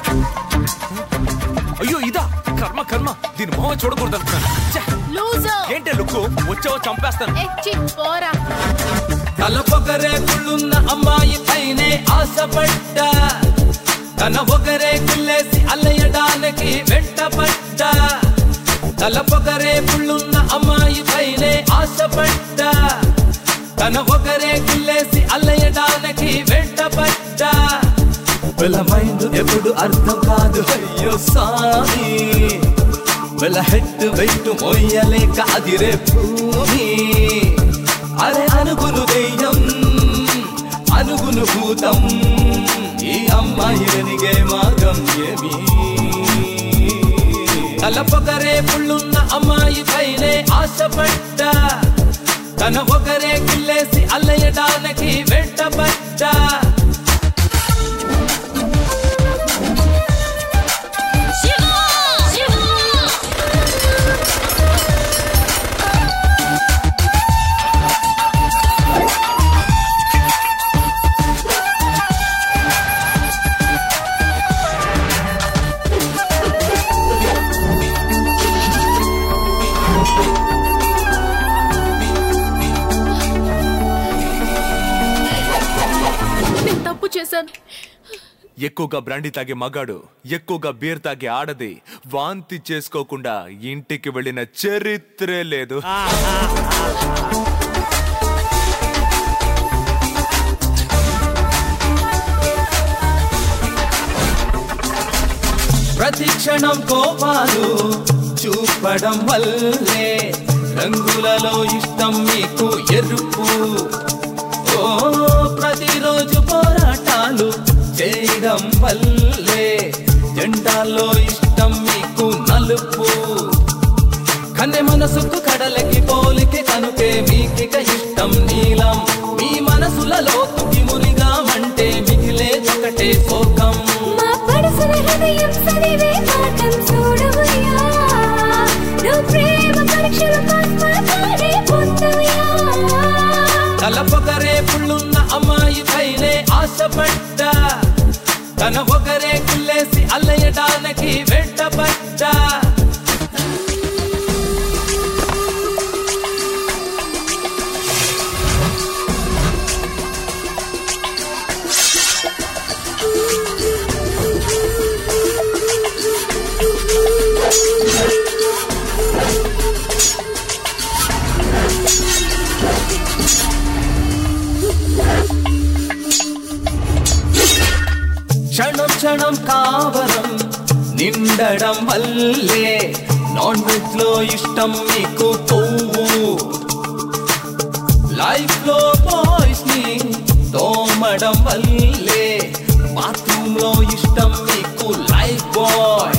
అయ్యో ఇదా కర్మ కర్మ దీని మొహం చూడకూడదు అనుకున్నాను ఛే, లూజర్ ఏంటే లుక్కు వచ్చావో చంపేస్తాను ఎచ్చి పోరా తల పొగరే కుళ్ళున్న అమ్మాయి పైనే ఆశపడ్డా తన ఒకరే కుళ్ళేసి అల్లయడానికి వెంటపడ్డా తల పొగరే కుళ్ళున్న అమ్మాయి పైనే ఆశపడ్డా తన ఒకరే కుళ్ళేసి అల్లయడానికి వెంటపడ్డా వీళ్ళ మైండ్ ఎప్పుడు అర్థం కాదు అయ్యో సామి వీళ్ళ హెడ్ వెయిట్ మోయలేక అదిరే భూమి అరే అనుగును దెయ్యం అనుగును భూతం ఈ అమ్మాయి వెనిగే మార్గం ఏమి తలపొగరే పుళ్ళున్న అమ్మాయి పైనే ఆశపడ్డా తన ఒకరే కిల్లేసి అల్లయడానికి వెంటపడ్డా శివ శివ నేను తప్పు చేశాను ఎక్కువగా బ్రాండీ తాగే మగాడు ఎక్కువగా బీర్ తాగే ఆడది వాంతి చేసుకోకుండా ఇంటికి వెళ్ళిన చరిత్రే లేదు ప్రతి క్షణం కోపాలు చూపడం వల్లే రంగులలో ఇష్టం మీకు ఎరుపు ఓ ప్రతిరోజు పోరాటాలు చేయడం వల్లే జెండాల్లో ఇష్టం మీకు నలుపు కన్నె మనసుకు కడలకి పోలికి కనుకే మీకిక ఇష్టం నీలం మీ మనసులలో తుకి మునిగామంటే మిగిలే ఒకటే శోకం మా పడసల హృదయం చదివే పాఠం చూడవయ్యా నువ్వు ప్రేమ పరీక్షలు పాడే పొందవయ్యా తలపొగరే పుళ్ళున్న అమ్మాయి పైనే ఆశపడ్డా తన ఒకరే కుళ్ళేసి అల్లయడానికి వెంటపడ్డా క్షణం క్షణం కావరం నిండడం వల్లే నాన్ వెజ్ లో ఇష్టం మీకు కొవ్వు లైఫ్ లో బాయ్స్ ని తోమడం వల్లే బాత్రూమ్ లో ఇష్టం మీకు లైఫ్ బాయ్